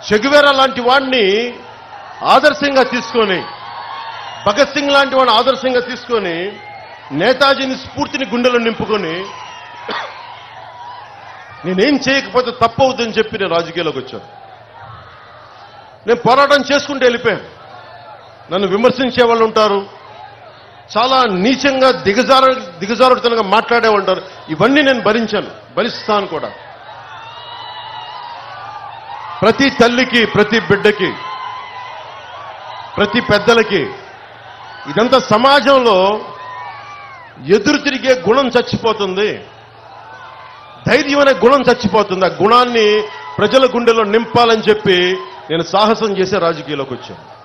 చెగువేరా లాంటి వాడిని ఆదర్శంగా తీసుకొని భగత్ సింగ్ లాంటి వాడిని ఆదర్శంగా తీసుకొని నేతాజీని స్ఫూర్తిని గుండెలో నింపుకొని నేనేం చేయకపోతే తప్పవుద్దని చెప్పి నేను రాజకీయాల్లోకి వచ్చాను నేను పోరాటం చేసుకుంటూ వెళ్ళిపోయాను నన్ను విమర్శించే వాళ్ళు ఉంటారు చాలా నీచంగా దిగజార దిగజారుడుతనంగా మాట్లాడే ఉంటారు ఇవన్నీ నేను భరించాను భరిస్తాను కూడా ప్రతి తల్లికి ప్రతి బిడ్డకి ప్రతి పెద్దలకి ఇదంతా సమాజంలో ఎదురు తిరిగే గుణం చచ్చిపోతుంది ధైర్యం అనే గుణం చచ్చిపోతుంది ఆ గుణాన్ని ప్రజల గుండెలో నింపాలని చెప్పి నేను సాహసం చేసే రాజకీయాల్లోకి వచ్చాను